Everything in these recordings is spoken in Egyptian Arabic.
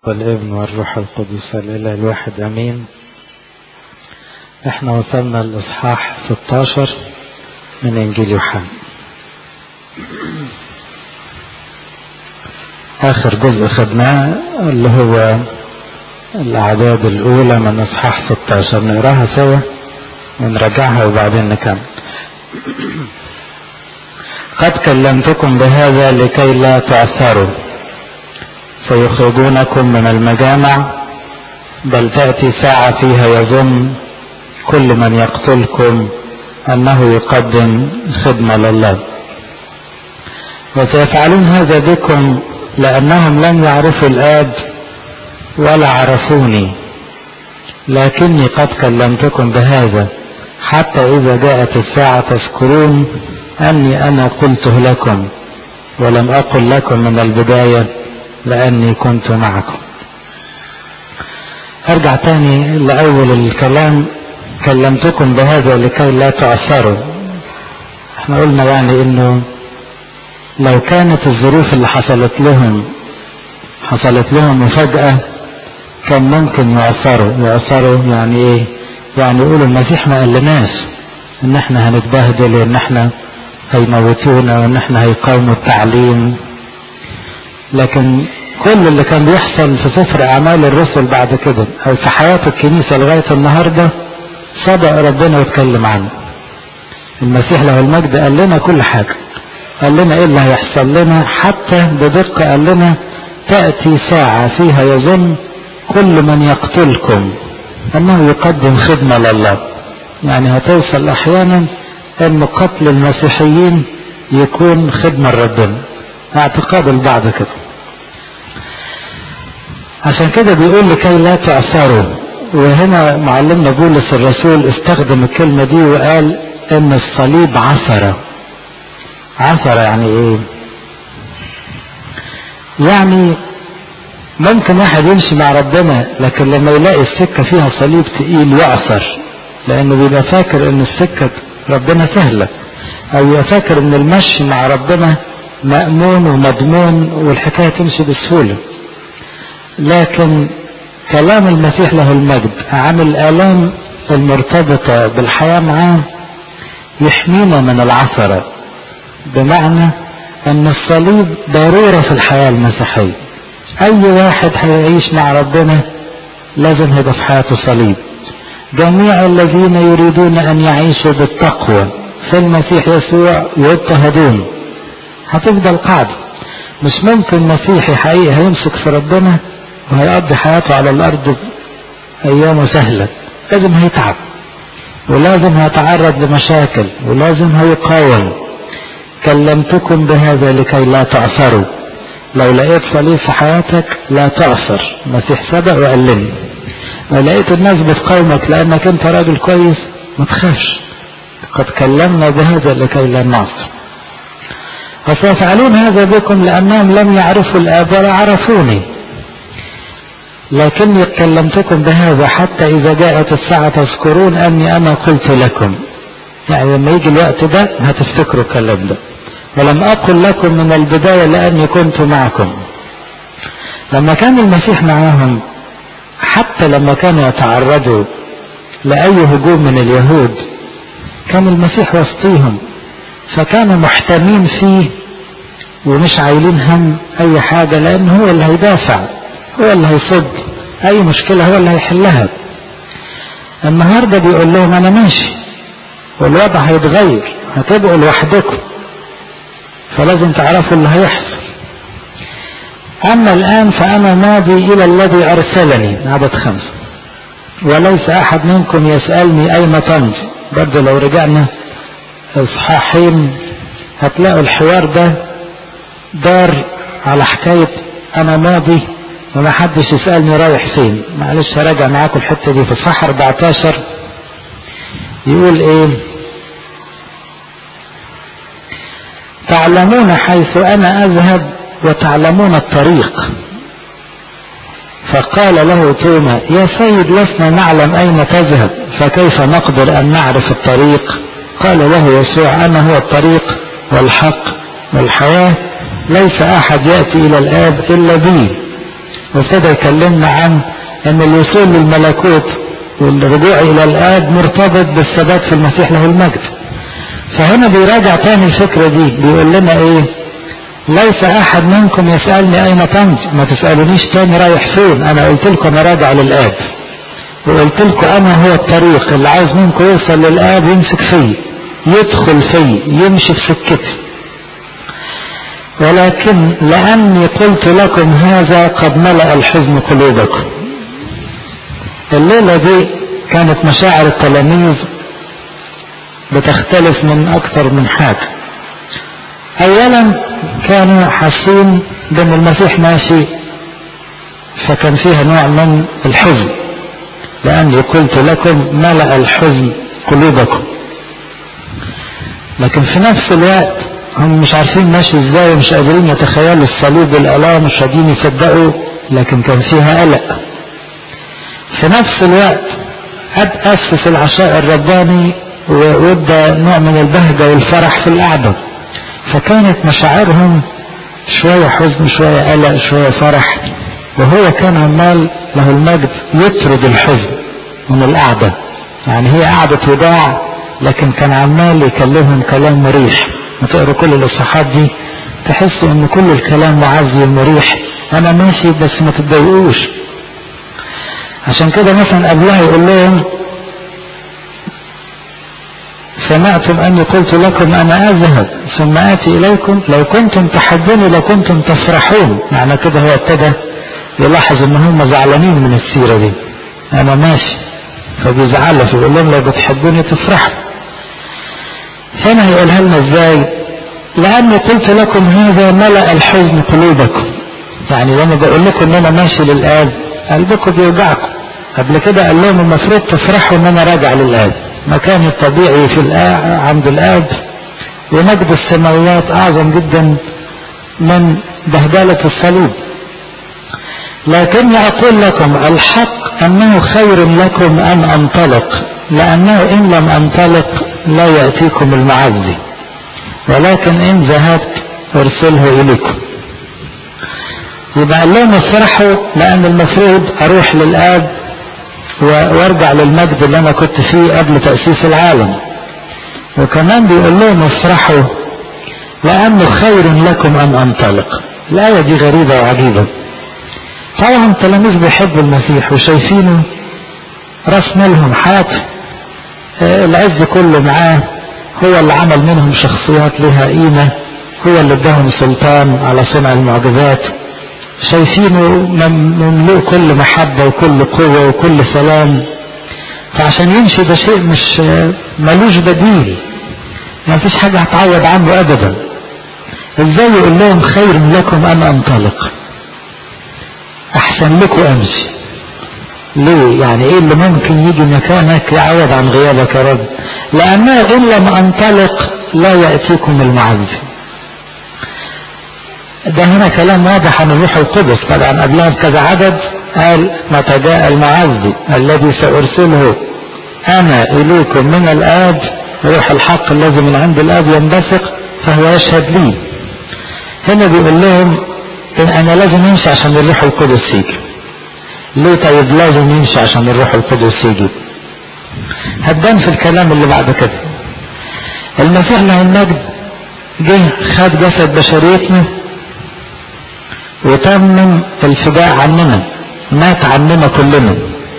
والابن والروح القدس الإله الواحد أمين احنا وصلنا الإصحاح 16 من إنجيل يوحنا آخر جزء خدناه اللي هو الأعداد الأولى من إصحاح 16 نقراها سوا ونراجعها وبعدين نكمل قد كلمتكم بهذا لكي لا تعثروا سيخرجونكم من المجامع بل تأتي ساعة فيها يظن كل من يقتلكم أنه يقدم خدمة لله وسيفعلون هذا بكم لأنهم لم يعرفوا الآب ولا عرفوني لكني قد كلمتكم بهذا حتى إذا جاءت الساعة تذكرون أني أنا قلته لكم ولم أقل لكم من البداية لأني كنت معكم أرجع تاني لأول الكلام كلمتكم بهذا لكي لا تعثروا احنا قلنا يعني انه لو كانت الظروف اللي حصلت لهم حصلت لهم مفاجأة كان ممكن يعثروا يعثروا يعني ايه يعني يقولوا المسيح ما قالناش ان احنا هنتبهدل وان احنا هيموتونا وان احنا هيقاوموا التعليم لكن كل اللي كان بيحصل في سفر اعمال الرسل بعد كده او في حياة الكنيسة لغاية النهاردة صدق ربنا واتكلم عنه المسيح له المجد قال لنا كل حاجة قال لنا ايه اللي هيحصل لنا حتى بدقة قال لنا تأتي ساعة فيها يظن كل من يقتلكم انه يقدم خدمة لله يعني هتوصل احيانا ان قتل المسيحيين يكون خدمة لربنا اعتقاد البعض كده عشان كده بيقول لكي لا تعثروا وهنا معلمنا بولس الرسول استخدم الكلمة دي وقال ان الصليب عثرة عثرة يعني ايه يعني ممكن واحد يمشي مع ربنا لكن لما يلاقي السكة فيها صليب تقيل يعثر لانه بيبقى فاكر ان السكة ربنا سهلة او يبقى فاكر ان المشي مع ربنا مأمون ومضمون والحكاية تمشي بسهولة لكن كلام المسيح له المجد عن الآلام المرتبطة بالحياة معاه يحمينا من العثرة بمعنى أن الصليب ضرورة في الحياة المسيحية أي واحد هيعيش مع ربنا لازم هيبقى في حياته صليب جميع الذين يريدون أن يعيشوا بالتقوى في المسيح يسوع يضطهدون هتفضل قاعدة مش ممكن مسيحي حقيقي هيمسك في ربنا وهيقضي حياته على الأرض أيامه سهلة لازم هيتعب ولازم هيتعرض لمشاكل ولازم هيقاوم كلمتكم بهذا لكي لا تعثروا لو لقيت صليب في حياتك لا تعثر المسيح سبق وقال لنا لو لقيت الناس بتقاومك لأنك أنت راجل كويس ما تخافش قد كلمنا بهذا لكي لا نعصر وسيفعلون هذا بكم لأنهم لم يعرفوا الآب ولا عرفوني لكني كلمتكم بهذا حتى إذا جاءت الساعة تذكرون أني أنا قلت لكم يعني لما يجي الوقت ده هتفتكروا الكلام ده ولم أقل لكم من البداية لأني كنت معكم لما كان المسيح معاهم حتى لما كانوا يتعرضوا لأي هجوم من اليهود كان المسيح وسطيهم فكانوا محتمين فيه ومش عايلين هم اي حاجة لان هو اللي هيدافع هو اللي هيصد اي مشكلة هو اللي هيحلها النهاردة بيقول لهم انا ماشي والوضع هيتغير هتبقوا لوحدكم فلازم تعرفوا اللي هيحصل اما الان فانا ماضي الى الذي ارسلني عدد خمسة وليس احد منكم يسألني اين تمضي برضه لو رجعنا اصحاحين هتلاقوا الحوار ده دار على حكاية انا ماضي وما حدش يسألني رايح فين معلش هراجع معاكم الحتة دي في صح 14 يقول ايه تعلمون حيث انا اذهب وتعلمون الطريق فقال له توما يا سيد لسنا نعلم اين تذهب فكيف نقدر ان نعرف الطريق قال له يسوع انا هو الطريق والحق والحياة ليس احد يأتي الى الاب الا بي وابتدى يكلمنا عن ان الوصول للملكوت والرجوع الى الاب مرتبط بالثبات في المسيح له المجد فهنا بيراجع تاني الفكرة دي بيقول لنا ايه ليس احد منكم يسألني اين تمضي ما تسألونيش تاني رايح فين انا قلت لكم انا راجع للاب وقلت لكم انا هو الطريق اللي عايز منكم يوصل للاب يمسك فيه يدخل فيه يمشي في سكتي ولكن لاني قلت لكم هذا قد ملأ الحزن قلوبكم الليلة دي كانت مشاعر التلاميذ بتختلف من اكثر من حاجة اولا كانوا حاسين بان المسيح ماشي فكان فيها نوع من الحزن لاني قلت لكم ملأ الحزن قلوبكم لكن في نفس الوقت هم مش عارفين ماشي ازاي ومش قادرين يتخيلوا الصليب والالام مش قادرين يصدقوا لكن كان فيها قلق في نفس الوقت أسس العشاء الرباني وادى نوع من البهجة والفرح في القعدة فكانت مشاعرهم شوية حزن شوية قلق شوية فرح وهو كان عمال له المجد يطرد الحزن من القعدة يعني هي قعدة وداع لكن كان عمال يكلمهم كلام مريح وتقروا كل الاصحاحات دي تحسوا ان كل الكلام معزي ومريح انا ماشي بس ما تتضايقوش عشان كده مثلا قبلها يقول لهم سمعتم اني قلت لكم انا اذهب ثم اتي اليكم لو كنتم تحبوني لكنتم تفرحون معنى كده هو ابتدى يلاحظ ان هم زعلانين من السيره دي انا ماشي فبيزعلوا فيقول لهم لو بتحبوني تفرحوا هنا هيقولها لنا ازاي لاني قلت لكم هذا ملأ الحزن قلوبكم يعني لما بقول لكم ان انا ماشي للاب قلبكم بيوجعكم قبل كده قال لهم المفروض تفرحوا ان انا راجع للاب مكاني الطبيعي في الآب عند الاب ومجد السماوات اعظم جدا من بهدلة الصليب لكني اقول لكم الحق انه خير لكم ان انطلق لانه ان لم انطلق لا يأتيكم المعزي ولكن ان ذهبت ارسله اليكم يبقى قال لهم افرحوا لان المفروض اروح للاب وارجع للمجد اللي انا كنت فيه قبل تأسيس العالم وكمان بيقول لهم افرحوا لانه خير لكم ان انطلق الايه دي غريبه وعجيبه طبعا التلاميذ بيحبوا المسيح وشايفينه راس مالهم حياته العز كله معاه هو اللي عمل منهم شخصيات لها قيمة هو اللي اداهم سلطان على صنع المعجزات شايفينه مملوء كل محبة وكل قوة وكل سلام فعشان يمشي ده شيء مش ملوش بديل ما فيش حاجة هتعوض عنه ابدا ازاي يقول لهم خير لكم ان انطلق احسن لكم امشي ليه يعني ايه اللي ممكن يجي مكانك يعوض عن غيابك يا رب لانه ان لم انطلق لا يأتيكم المعزي ده هنا كلام واضح عن الروح القدس طبعا قبلها بكذا عدد قال متى جاء المعزي الذي سارسله انا اليكم من الاب روح الحق الذي من عند الاب ينبثق فهو يشهد لي هنا بيقول لهم إن انا لازم امشي عشان الروح القدس يجي ليه طيب لازم يمشي عشان الروح القدس يجي هتبان في الكلام اللي بعد كده المسيح له المجد جه خد جسد بشريتنا وتمم الفداء عننا مات عننا كلنا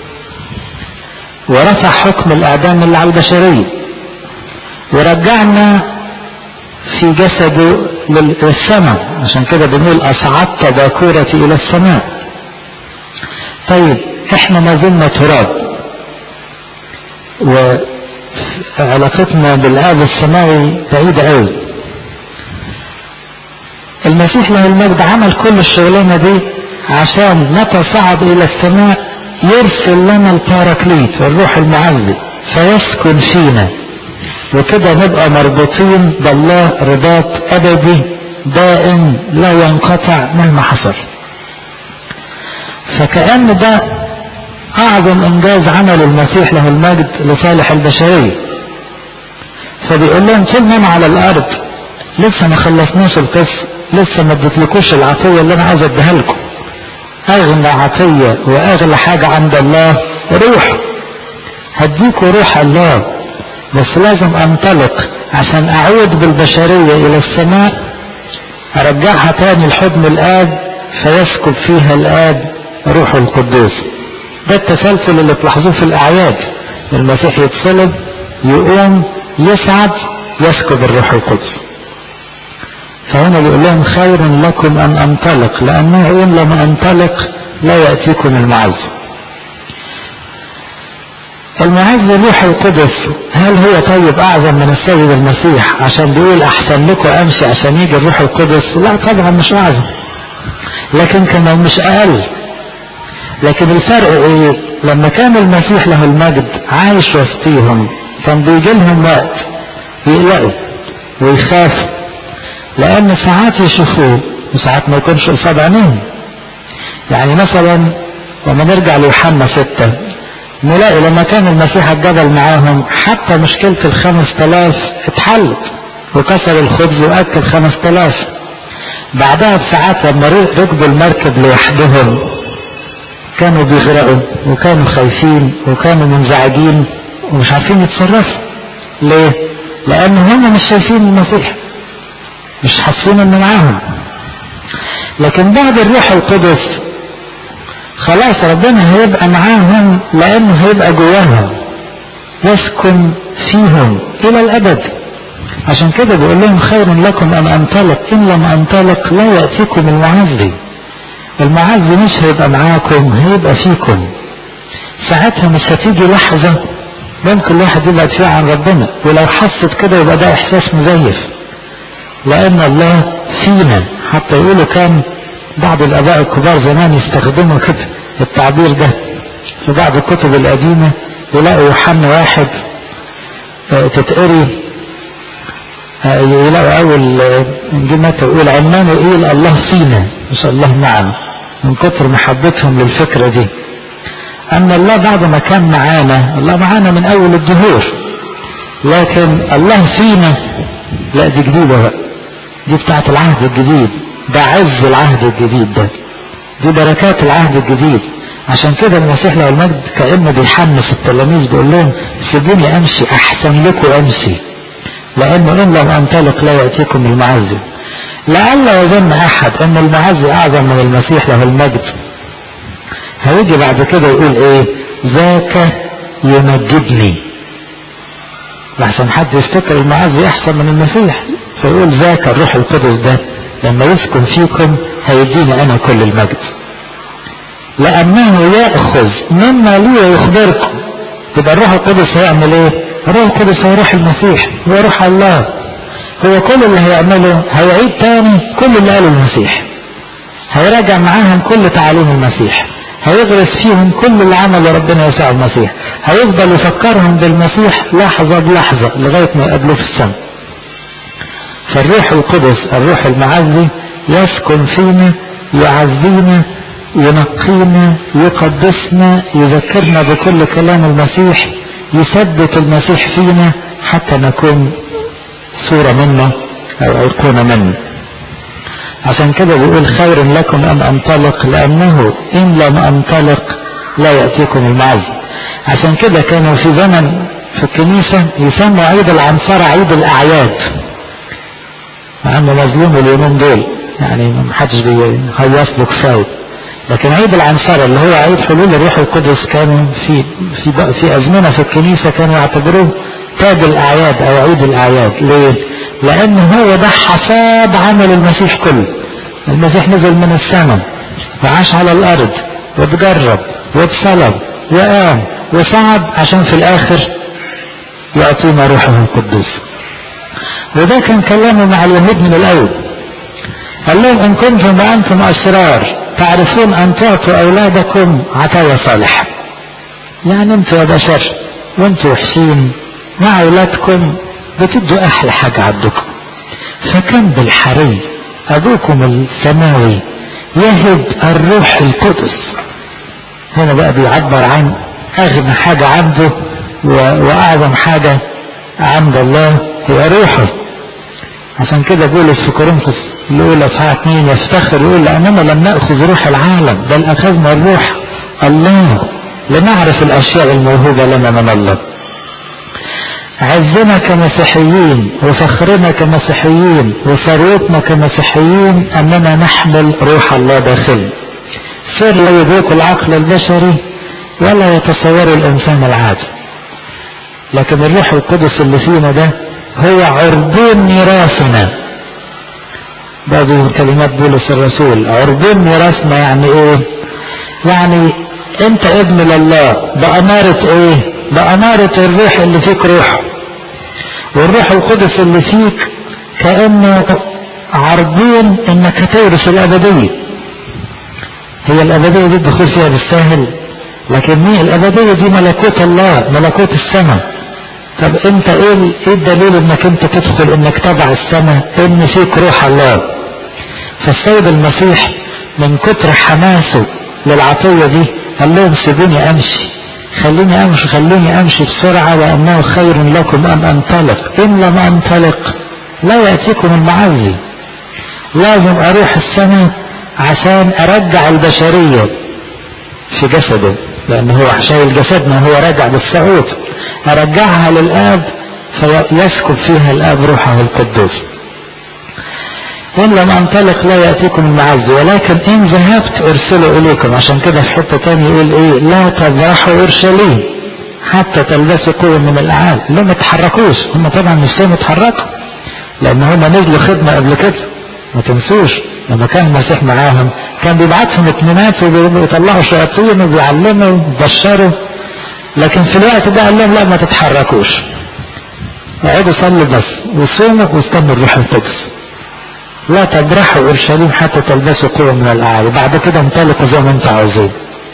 ورفع حكم الاعدام اللي على البشريه ورجعنا في جسده للسماء عشان كده بنقول اصعدت باكورتي الى السماء طيب احنا ما زلنا تراب وعلاقتنا بالاب السماوي بعيدة قوي المسيح له المجد عمل كل الشغلانة دي عشان متى صعد الى السماء يرسل لنا الباراكليت الروح المعزي فيسكن فينا وكده نبقى مربوطين بالله رباط ابدي دائم لا ينقطع مهما حصل فكأن ده أعظم إنجاز عمل المسيح له المجد لصالح البشرية فبيقول لهم طول ما أنا على الأرض لسه ما خلصناش القصة لسه ما اديتلكوش العطية اللي أنا عايز أديها لكم اغلى عطية واغلى حاجة عند الله روح هديكوا روح الله بس لازم انطلق عشان اعود بالبشرية الى السماء ارجعها تاني لحضن الاب فيسكب فيها الاب روح القدوس ده التسلسل اللي تلاحظوه في الاعياد المسيح يتصلب يقوم يسعد يسكب الروح القدس فهنا بيقول لهم خير لكم ان انطلق لانه ان لم انطلق لا ياتيكم المعز المعز روح القدس هل هو طيب اعظم من السيد المسيح عشان بيقول احسن لكم امشي عشان يجي الروح القدس لا طبعا مش اعظم لكن كمان مش اقل لكن الفرق ايه لما كان المسيح له المجد عايش وسطيهم كان بيجي لهم وقت يقلقوا ويخافوا لان ساعات يشوفوه وساعات ما يكونش قصاد عينيهم يعني مثلا لما نرجع ليوحنا ستة نلاقي لما كان المسيح الجبل معاهم حتى مشكلة الخمس تلاف اتحلت وكسر الخبز واكل خمس تلاف بعدها بساعات لما ركبوا المركب لوحدهم كانوا بيغرقوا وكانوا خايفين وكانوا منزعجين ومش عارفين يتصرفوا ليه؟ لأن هم مش شايفين المسيح مش حاسين انه معاهم لكن بعد الروح القدس خلاص ربنا هيبقى معاهم لانه هيبقى جواهم يسكن فيهم الى الابد عشان كده بيقول لهم خير لكم ان انطلق ان لم انطلق لا ياتيكم المعزي المعزي مش هيبقى معاكم هيبقى فيكم ساعتها مش هتيجي لحظه ممكن الواحد يبعد فيها عن ربنا ولو حست كده يبقى ده احساس مزيف لان الله فينا حتى يقولوا كان بعض الاباء الكبار زمان يستخدموا كده التعبير ده في بعض الكتب القديمة يلاقوا يوحنا واحد تتقري يلاقوا اول انجيل متى يقول عنوانه ايه الله فينا مش الله معنا من كتر محبتهم للفكرة دي ان الله بعد ما كان معانا الله معانا من اول الدهور لكن الله فينا لا دي جديدة بقى دي بتاعت العهد الجديد ده عز العهد الجديد ده دي بركات العهد الجديد عشان كده المسيح له المجد كأنه بيحمس التلاميذ بيقول لهم سيبوني امشي احسن لكم امشي لانه ان لم انطلق لا ياتيكم المعزي لئلا يظن احد ان المعزي اعظم من المسيح له المجد هيجي بعد كده يقول ايه ذاك يمجدني لحسن حد يفتكر المعزي احسن من المسيح فيقول ذاك الروح القدس ده لما يسكن فيكم هيديني انا كل المجد لانه ياخذ مما لي يخبركم يبقى الروح القدس هيعمل ايه الروح القدس هو روح المسيح هو روح الله هو كل اللي هيعمله هيعيد تاني كل اللي قاله المسيح هيراجع معاهم كل تعاليم المسيح هيغرس فيهم كل اللي عمله ربنا يسوع المسيح هيفضل يفكرهم بالمسيح لحظة بلحظة لغاية ما يقابلوه في السماء فالروح القدس الروح المعزي يسكن فينا يعزينا ينقينا يقدسنا يذكرنا بكل كلام المسيح يثبت المسيح فينا حتى نكون صورة منه أو أيقونة منه عشان كده بيقول خير لكم أن أنطلق لأنه إن لم أنطلق لا يأتيكم المعز عشان كده كانوا في زمن في الكنيسة يسموا عيد العنصرة عيد الأعياد مع انه مظلوم اليومين دول يعني ما حدش بيهيص له كفايه لكن عيد العنصرة اللي هو عيد حلول الروح القدس كان في في في ازمنه في الكنيسه كانوا يعتبروه تاج الاعياد او عيد الاعياد ليه؟ لان هو ده حصاد عمل المسيح كله المسيح نزل من السماء وعاش على الارض واتجرب واتصلب وقام وصعد عشان في الاخر يعطينا روحه القدوس وده كان كلامه مع اليهود من الاول قال لهم ان كنتم وانتم اشرار تعرفون ان تعطوا اولادكم عطايا صالحه يعني انتوا يا بشر وانتوا وحشين مع اولادكم بتدوا احلى حاجه عندكم فكان بالحري ابوكم السماوي يهب الروح القدس هنا بقى بيعبر عن اغنى حاجه عنده واعظم حاجه عند الله هي روحه عشان كده بولس في كورنثوس الأولى اصحاح 2 يفتخر يقول لأننا لم نأخذ روح العالم بل أخذنا الروح الله لنعرف الأشياء الموهوبة لنا من الله عزنا كمسيحيين وفخرنا كمسيحيين وثروتنا كمسيحيين أننا نحمل روح الله داخلنا سر لا يدرك العقل البشري ولا يتصور الإنسان العادي لكن الروح القدس اللي فينا ده هو عرضون ميراثنا بعض كلمات بولس الرسول عرضون ميراثنا يعني ايه يعني انت ابن لله بأمارة ايه بأمارة الروح اللي فيك روح والروح القدس اللي فيك كأنه عرضون انك هتورث الابدية هي الابدية دي الدخول فيها بالسهل لكن هي الابدية دي ملكوت الله ملكوت السماء طب انت ايه ايه الدليل انك انت تدخل انك تبع السماء ان فيك روح الله فالسيد المسيح من كتر حماسه للعطية دي قال لهم سيبوني امشي خليني امشي خليني امشي بسرعة لانه خير لكم ان انطلق ان لم انطلق لا يأتيكم المعزي لازم اروح السماء عشان ارجع البشرية في جسده لان هو شايل جسدنا هو راجع بالصعود ارجعها للاب فيسكب فيها الاب روحه القدوس ان لم انطلق لا ياتيكم المعز ولكن ان ذهبت ارسله اليكم عشان كده في حته تاني يقول ايه لا تبرحوا اورشليم حتى تلبسوا قوه من الاعالي لا ما تحركوش هم طبعا مش يتحركوا لان هم نزلوا خدمه قبل كده ما تنسوش لما كان المسيح معاهم كان بيبعتهم اتنينات وبيطلعوا شياطين وبيعلموا وبيبشروا لكن في الوقت ده قال لهم لا ما تتحركوش اقعدوا صلوا بس وصوموا واستنوا الروح القدس لا تبرحوا اورشليم حتى تلبسوا قوة من الاعالي بعد كده انطلقوا زي ما انتم عاوزين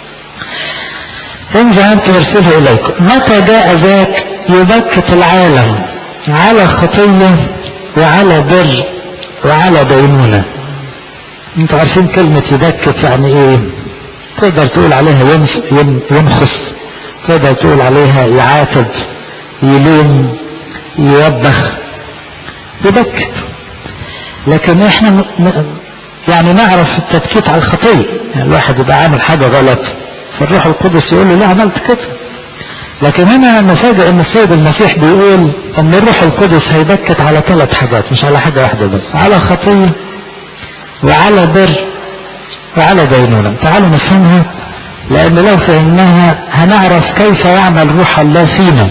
ان ذهبت يرسله اليكم متى جاء ذاك يبكت العالم على خطية وعلى بر وعلى دينونة انتوا عارفين كلمة يبكت يعني ايه تقدر تقول عليها ينخس تقدر تقول عليها يعاتب يلوم يوبخ يبكت لكن احنا م... يعني نعرف التبكيت على الخطيه يعني الواحد يبقى عامل حاجه غلط فالروح القدس يقول له لا عملت كده لكن هنا نفاجئ ان السيد المسيح بيقول ان الروح القدس هيبكت على ثلاث حاجات مش على حاجه واحده بس على خطيه وعلى بر وعلى دينونه تعالوا نفهمها لان لو فهمناها هنعرف كيف يعمل روح الله فينا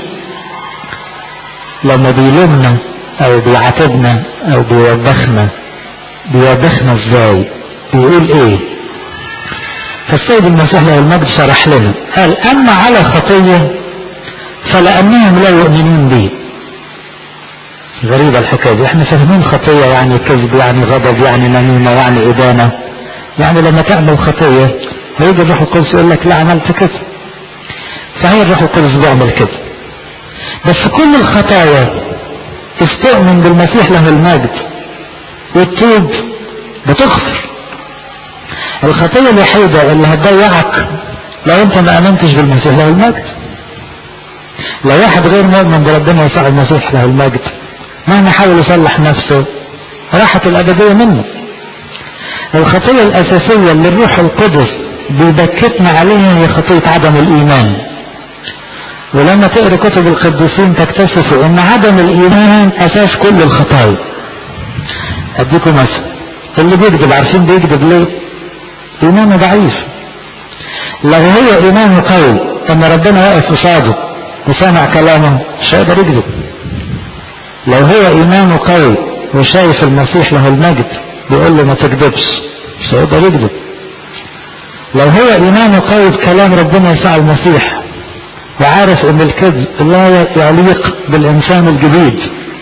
لما بيلومنا او بيعاتبنا او بيوبخنا بيوبخنا ازاي بيقول ايه فالسيد المسيح له المجد شرح لنا قال اما على خطية فلانهم لا يؤمنون بي غريبة الحكاية دي احنا فاهمين خطية يعني كذب يعني غضب يعني نميمة يعني ادانة يعني لما تعمل خطية هيجي الروح القدس يقول لك لا عملت كده فهي الروح القدس بيعمل كده بس كل الخطايا استؤمن بالمسيح له المجد والتوب بتغفر الخطية الوحيدة اللي هتضيعك لو انت ما امنتش بالمسيح له المجد لو واحد غير مؤمن بربنا يسوع المسيح له المجد مهما حاول يصلح نفسه راحت الابدية منه الخطية الاساسية اللي الروح القدس بيبكتنا عليها هي خطية عدم الايمان ولما تقرا كتب القديسين تكتشفوا ان عدم الايمان اساس كل الخطايا اديكم مثل اللي بيكذب عارفين بيكذب ليه ايمانه ضعيف لو هو ايمانه قوي ان ربنا واقف قصاده وسامع كلامه مش هيقدر يكذب لو هو ايمانه قوي وشايف المسيح له المجد بيقول له ما تكذبش مش هيقدر يكذب لو هو ايمانه قوي بكلام ربنا يسوع المسيح وعارف ان الكذب لا يليق بالانسان الجديد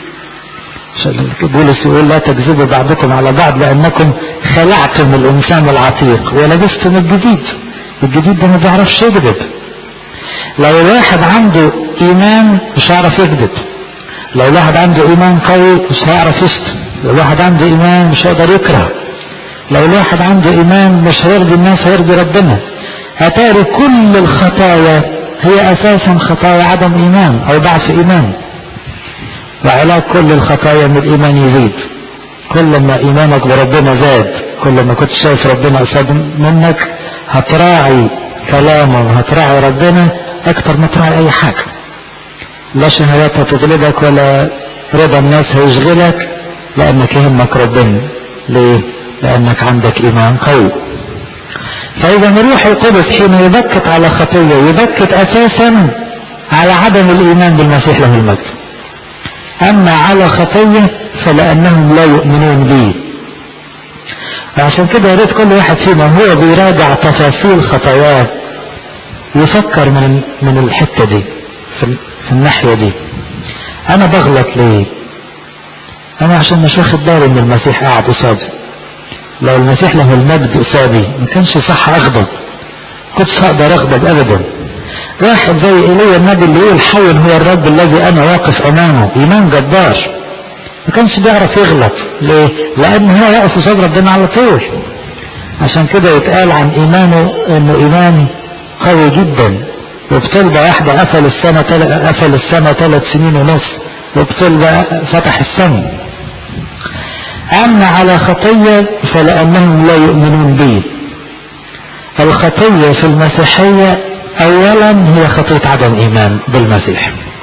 بولس يقول لا تكذبوا بعضكم على بعض لانكم خلعتم الانسان العتيق ولبستم الجديد الجديد ده ما بيعرفش يكذب لو الواحد عنده ايمان مش هيعرف يكذب لو الواحد عنده ايمان قوي مش هيعرف يشتم لو الواحد عنده ايمان مش هيقدر يكره لو الواحد عنده ايمان مش هيرضي الناس هيرضي ربنا اتاري كل الخطايا هي اساسا خطايا عدم ايمان او ضعف ايمان وعلاج كل الخطايا ان الايمان يزيد كل ما ايمانك بربنا زاد كل ما كنت شايف ربنا قصاد منك هتراعي كلامه وهتراعي ربنا اكتر ما تراعي اي حاجة لا شهوات هتغلبك ولا رضا الناس هيشغلك لانك يهمك ربنا ليه لانك عندك ايمان قوي فاذا الروح القدس حين يبكت على خطية يبكت اساسا على عدم الايمان بالمسيح له المجد اما على خطية فلانهم لا يؤمنون به وعشان كده يا ريت كل واحد فينا هو بيراجع تفاصيل خطاياه يفكر من من الحته دي في, في الناحيه دي انا بغلط ليه انا عشان مش واخد بالي ان المسيح قاعد قصادي لو المسيح له المجد قصادي ما كانش صح اغضب كنتش هقدر اغضب ابدا واحد زي ايليا النبي اللي يقول حي هو الرب الذي انا واقف امامه ايمان جبار ما كانش بيعرف يغلط ليه لان هو يقف قصاد ربنا على طول عشان كده يتقال عن ايمانه انه ايمان قوي جدا وبطلبة واحدة قفل السنة تل... قفل السنة ثلاث سنين ونص وبطلبة فتح السنة أما على خطية فلأنهم لا يؤمنون به الخطية في المسيحية أولا هي خطية عدم إيمان بالمسيح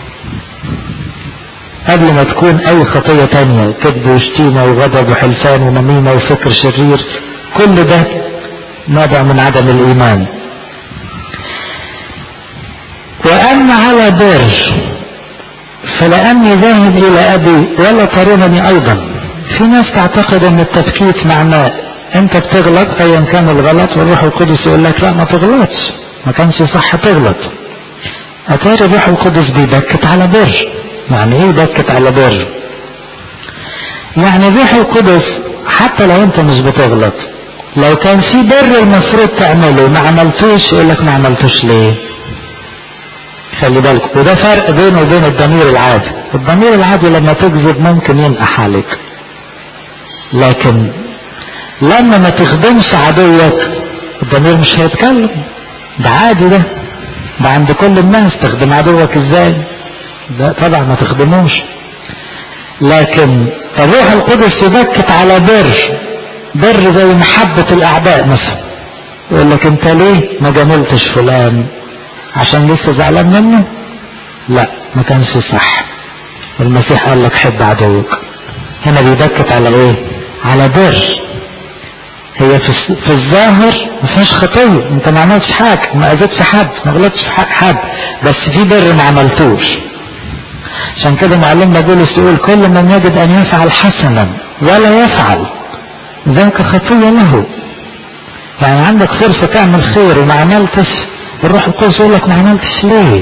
قبل ما تكون أي خطية تانية كذب وشتيمة وغضب وحلفان ونميمة وفكر شرير كل ده نابع من عدم الإيمان وأما على بر فلأني ذاهب إلى أبي ولا ترونني أيضا في ناس تعتقد أن التفكيك معناه أنت بتغلط أيا كان الغلط والروح القدس يقول لك لا ما تغلطش ما كانش صح تغلط أتاري الروح القدس بيبكت على بر يعني إيه يبكت على بر يعني الروح القدس حتى لو أنت مش بتغلط لو كان في بر المفروض تعمله ما عملتوش يقول لك ما عملتوش ليه خلي بالك وده فرق بينه وبين الضمير العادي الضمير العادي لما تكذب ممكن ينقح عليك لكن لما ما تخدمش عدوك الضمير مش هيتكلم ده عادي ده ده عند كل الناس تخدم عدوك ازاي ده طبعا ما تخدموش لكن الروح القدس يبكت على بر بر زي محبة الأعداء مثلا يقول لك أنت ليه ما جاملتش فلان عشان لسه زعلان منه لا ما كانش صح المسيح قال لك حب عدوك هنا بيبكت على ايه على بر هي في, في الظاهر ما فيهاش خطيه انت ما عملتش حاجه ما اذيتش حد ما غلطتش في حق حد بس في بر ما عملتوش عشان كده معلمنا بولس يقول كل من يجد ان يفعل حسنا ولا يفعل ذاك خطيه له يعني عندك فرصه تعمل خير وما عملتش الروح القدس يقول لك ما عملتش ليه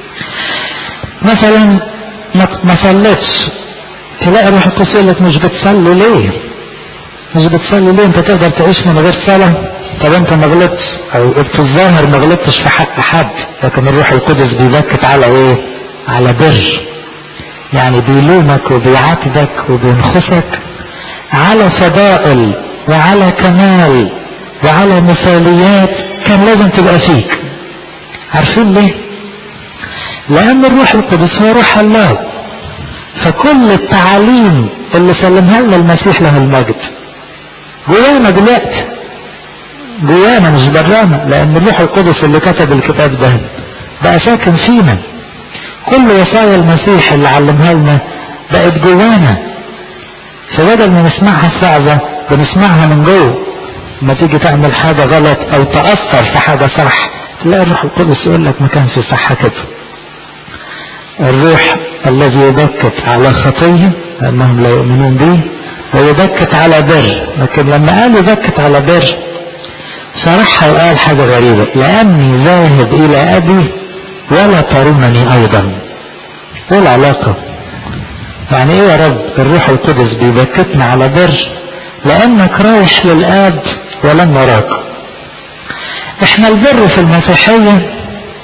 مثلا ما صليتش تلاقي الروح القدس يقول لك مش بتصلي ليه مش بتصلي ليه انت تقدر تعيش من غير صلاه طب انت ما غلطتش او في الظاهر ما غلطتش في حق حد لكن الروح القدس بيبكت على ايه على بر يعني بيلومك وبيعاتبك وبينخسك على فضائل وعلى كمال وعلى مثاليات كان لازم تبقى فيك عارفين ليه لان الروح القدس هو روح الله فكل التعاليم اللي سلمها لنا المسيح له المجد جوانا دلوقتي جوانا مش برانا لان الروح القدس اللي كتب الكتاب ده بقى ساكن فينا كل وصايا المسيح اللي علمها لنا بقت جوانا فبدل ما نسمعها صعبة بنسمعها من جوه ما تيجي تعمل حاجة غلط او تأثر في حاجة صح تلاقي الروح القدس يقول لك ما كانش صح كده الروح الذي يبكت على خطيه لانهم لا يؤمنون به ويبكت على بر لكن لما قال يبكت على بر صرحها وقال حاجة غريبة لأني ذاهب إلى أبي ولا ترونني أيضا إيه العلاقة؟ يعني إيه يا رب الروح القدس بيبكتنا على بر لأنك رايح للآب ولم نراك إحنا البر في المسيحية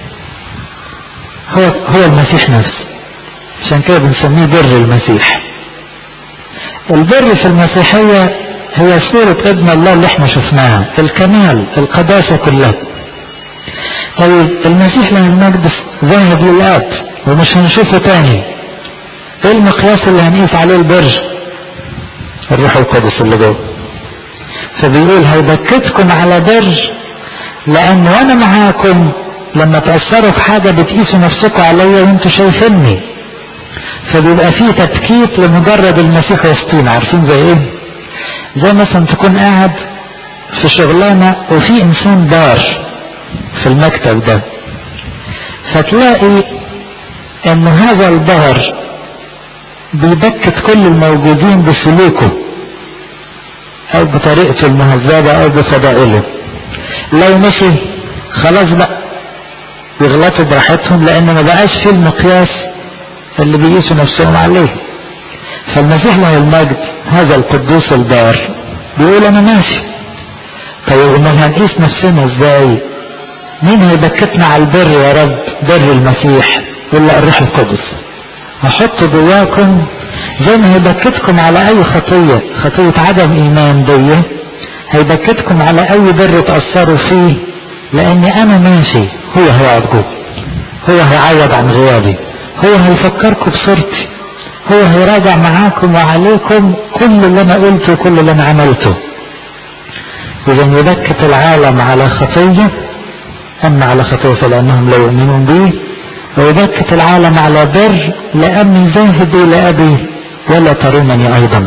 هو هو المسيح نفسه عشان كده بنسميه بر المسيح البر في المسيحية هي صورة ابن الله اللي احنا شفناها الكمال القداسة كلها طيب المسيح له المجد ذهب للآب ومش هنشوفه تاني ايه المقياس اللي هنقيس عليه البر الروح القدس اللي جوه فبيقول هيبكتكم على بر لان وانا معاكم لما تأثروا في حاجة بتقيسوا نفسكم عليا وانتوا شايفيني فبيبقى فيه تبكيت لمجرد المسيح وسطينا عارفين زي ايه زي مثلا تكون قاعد في شغلانة وفي انسان دار في المكتب ده فتلاقي ان هذا الدار بيبكت كل الموجودين بسلوكه او بطريقته المهذبة او بفضائله لو مشي خلاص بقى يغلطوا براحتهم لان ما بقاش فيه المقياس اللي بيقيسوا نفسهم عليه فالمسيح له المجد هذا القدوس البار بيقول انا ماشي طيب امال هنقيس نفسنا ازاي مين هيبكتنا على البر يا رب بر المسيح ولا الروح القدس هحط جواكم زي ما هيبكتكم على اي خطية خطية عدم ايمان دي هيبكتكم على اي بر تأثروا فيه لاني انا ماشي هو هيقعد جوه هو هيعوض عن غيابي هو هيفكركم بصورتي هو هيراجع معاكم وعليكم كل اللي انا قلته وكل اللي انا عملته اذا يبكت العالم على خطية اما على خطية فلانهم لا يؤمنون به ويبكت العالم على بر لاني ذاهب الى ابي ولا ترونني ايضا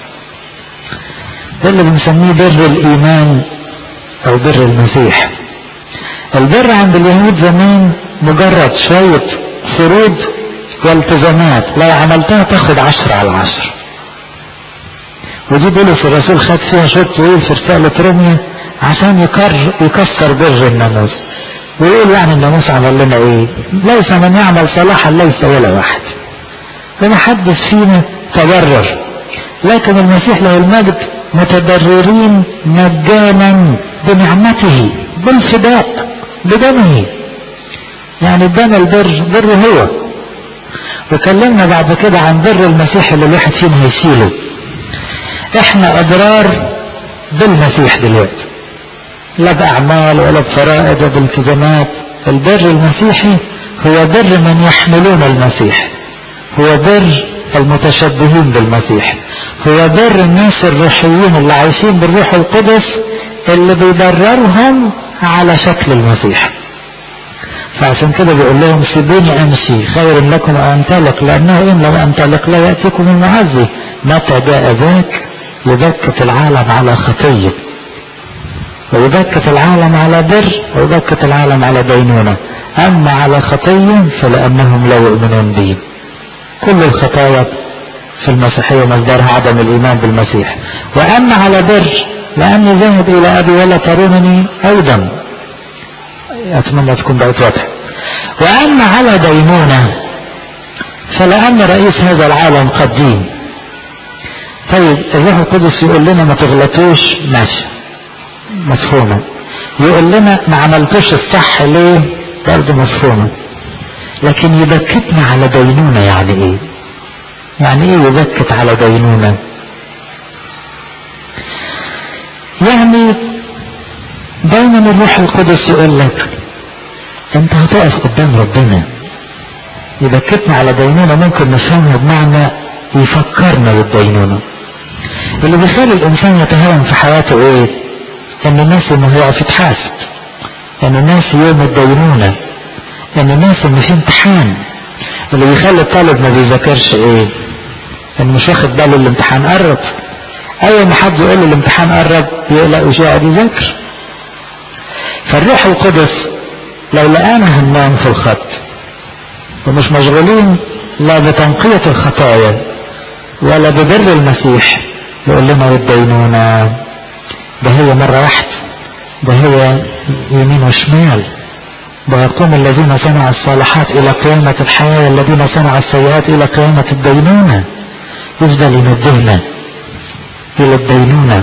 ده اللي بنسميه بر الايمان او بر المسيح البر عند اليهود زمان مجرد شوية فروض والتزامات لو عملتها تاخد عشر على عشر ودي بولس الرسول خد فيها شوط طويل في رسالة روميا عشان يكر يكسر بر الناموس ويقول يعني الناموس عمل لنا ايه ليس من يعمل صلاحا ليس ولا واحد ومحدش فينا تبرر لكن المسيح له المجد متبررين مجانا بنعمته بالفداء بدمه يعني ادانا البر بر هو وكلمنا بعد كده عن بر المسيح اللي الواحد فينا هيشيله احنا اضرار بالمسيح دلوقتي لا باعمال ولا بفرائض ولا بالتزامات البر المسيحي هو بر من يحملون المسيح هو بر المتشبهين بالمسيح هو بر الناس الروحيين اللي عايشين بالروح القدس اللي بيبررهم على شكل المسيح فعشان كده بيقول لهم سيبوني امشي خير لكم ان انطلق لانه ان لم انطلق لا ياتيكم المعزي متى جاء ذاك يبكت العالم على خطيه ويبكت العالم على بر ويبكت العالم على دينونه اما على خطيه فلانهم لا يؤمنون به كل الخطايا في المسيحيه مصدرها عدم الايمان بالمسيح واما على بر لاني ذاهب الى ابي ولا ترونني ايضا اتمنى تكون بقت واضحه واما على دينونه فلان رئيس هذا العالم قد دين طيب الروح القدس يقول لنا ما تغلطوش ماشي مفهومه يقول لنا ما عملتوش الصح ليه برضه مفهومه لكن يبكتنا على دينونه يعني ايه يعني ايه يبكت على دينونه يعني دايما الروح القدس يقول لك انت هتقف قدام ربنا يبكتنا على دينونة ممكن نفهمها بمعنى يفكرنا بالدينونة اللي بيخلي الانسان يتهاون في حياته ايه ان الناس انه هيقف يتحاسب ان الناس يوم الدينونة ان الناس ان في امتحان اللي بيخلي الطالب ما بيذاكرش ايه ان مش واخد باله الامتحان قرب اول ما حد يقول له الامتحان قرب يقلق ويقعد يذاكر فالروح القدس لو لقانا هننام في الخط ومش مشغولين لا بتنقية الخطايا ولا ببر المسيح يقول لنا والدينونة ده هي مرة واحدة ده هي يمين وشمال ده يقوم الذين صنعوا الصالحات إلى قيامة الحياة الذين صنعوا السيئات إلى قيامة الدينونة يفضل ينبهنا إلى الدينونة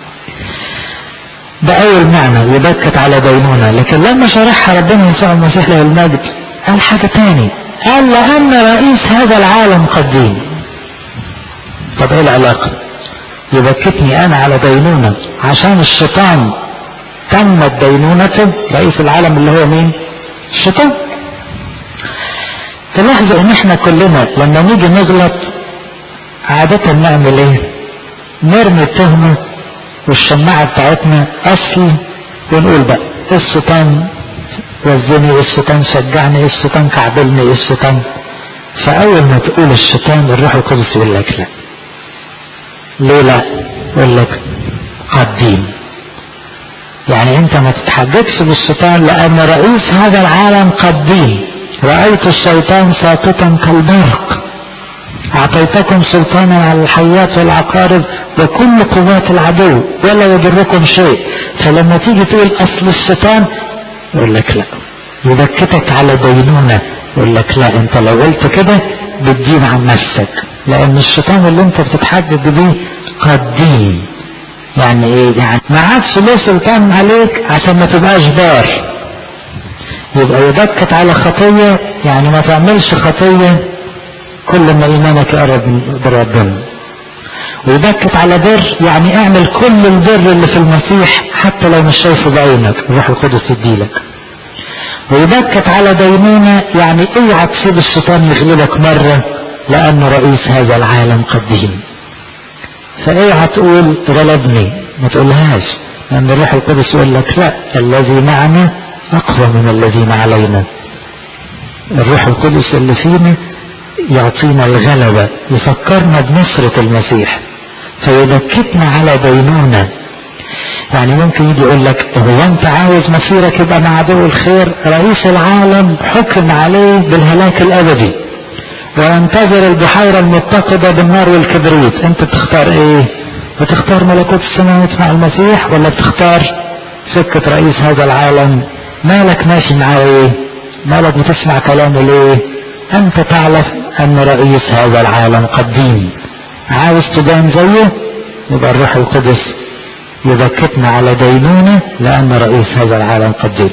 ده أول معنى يبكت على دينونة لكن لما شرحها ربنا يسوع المسيح له المجد قال حاجة تاني قال لأن رئيس هذا العالم قد دين طب ايه العلاقة يبكتني انا على دينونة عشان الشيطان تمت دينونته رئيس العالم اللي هو مين الشيطان تلاحظوا ان احنا كلنا لما نيجي نغلط عادة نعمل ايه نرمي التهمة والشماعة بتاعتنا أصل ونقول بقى الشيطان وزني الشيطان شجعني الشيطان كعبلني الشيطان فأول ما تقول الشيطان الروح القدس يقول لك لا ليه لا يقول لك قديم يعني انت ما تتحدثش بالشيطان لان رئيس هذا العالم قديم رأيت الشيطان ساقطا كالبرق اعطيتكم سلطانا على الحيات والعقارب وكل قوات العدو ولا يضركم شيء فلما تيجي تقول اصل الشيطان يقول لك لا يبكتك على دينونة يقول لك لا انت لو قلت كده بتدين عن نفسك لان الشيطان اللي انت بتتحدد بيه قديم يعني ايه يعني ما عادش له سلطان عليك عشان ما تبقاش بار يبقى يبكت على خطية يعني ما تعملش خطية كل ما ايمانك يقرب من ربنا ويبكت على بر يعني اعمل كل البر اللي في المسيح حتى لو مش شايفه بعينك الروح القدس يديلك ويبكت على دينونة يعني اوعى تسيب الشيطان يغلبك مرة لأنه رئيس هذا العالم قديم فاوعى تقول غلبني ما تقولهاش لأن الروح القدس يقول لك لا الذي معنا أقوى من الذين علينا الروح القدس اللي فينا يعطينا الغلبة يفكرنا بنصرة المسيح فيبكتنا على دينونة يعني ممكن يجي يقول لك هو انت عاوز مصيرك يبقى مع عدو الخير رئيس العالم حكم عليه بالهلاك الابدي وينتظر البحيرة المتقدة بالنار والكبريت انت بتختار ايه بتختار ملكوت السماوات مع المسيح ولا بتختار سكة رئيس هذا العالم مالك ماشي معاه ايه مالك بتسمع كلامه ليه انت تعرف ان رئيس هذا العالم قديم عاوز تبان زيه يبقى الروح القدس يبكتنا على دينونة لأن رئيس هذا العالم قديم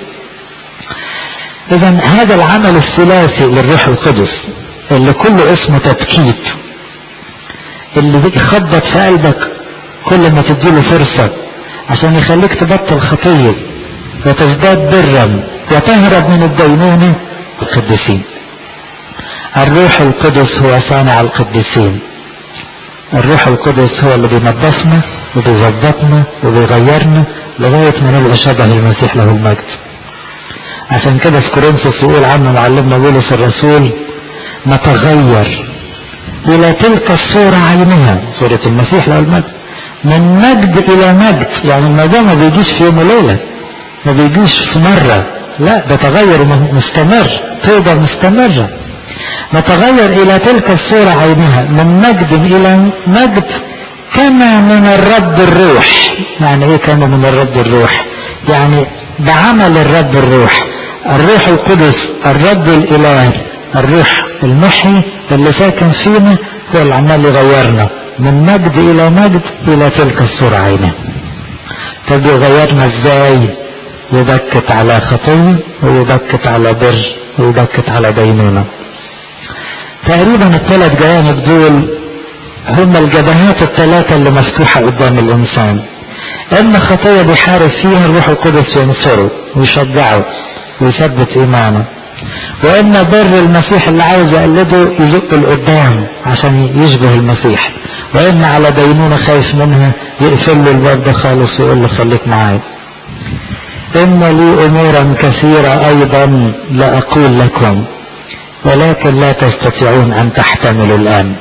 إذا هذا العمل الثلاثي للروح القدس اللي كله اسمه تبكيت اللي يخبط في قلبك كل ما تديله فرصة عشان يخليك تبطل خطية وتزداد برا وتهرب من الدينونة القديسين الروح القدس هو صانع القديسين الروح القدس هو اللي بينظفنا وبيظبطنا وبيغيرنا لغاية ما نبقى شبه المسيح له المجد عشان كده في كورنثوس يقول عنه معلمنا بولس الرسول نتغير إلى تلك الصورة عينها صورة المسيح له المجد من مجد إلى مجد يعني الموضوع ما بيجيش في يوم وليلة ما بيجيش في مرة لا ده تغير مستمر توبة مستمرة نتغير إلى تلك الصورة عينها من مجد إلى مجد كما من الرب الروح يعني ايه كما من الرب الروح يعني بعمل الرب الروح الروح القدس الرب الاله الروح المحي اللي ساكن فينا هو اللي عمال يغيرنا من مجد الى مجد الى تلك الصورة عينه طب يغيرنا ازاي يبكت على خطية ويبكت على بر ويبكت على دينونة تقريبا الثلاث جوانب دول هم الجبهات الثلاثة اللي مفتوحة قدام الإنسان إما خطية بيحارب فيها الروح القدس ينصره ويشجعه ويثبت إيمانه وإما بر المسيح اللي عاوز يقلده يزق لقدام عشان يشبه المسيح وإما على دينونة خايف منها يقفل له الباب ده خالص ويقول له خليك معايا إن لي أمورا كثيرة أيضا لا أقول لكم ولكن لا تستطيعون أن تحتملوا الآن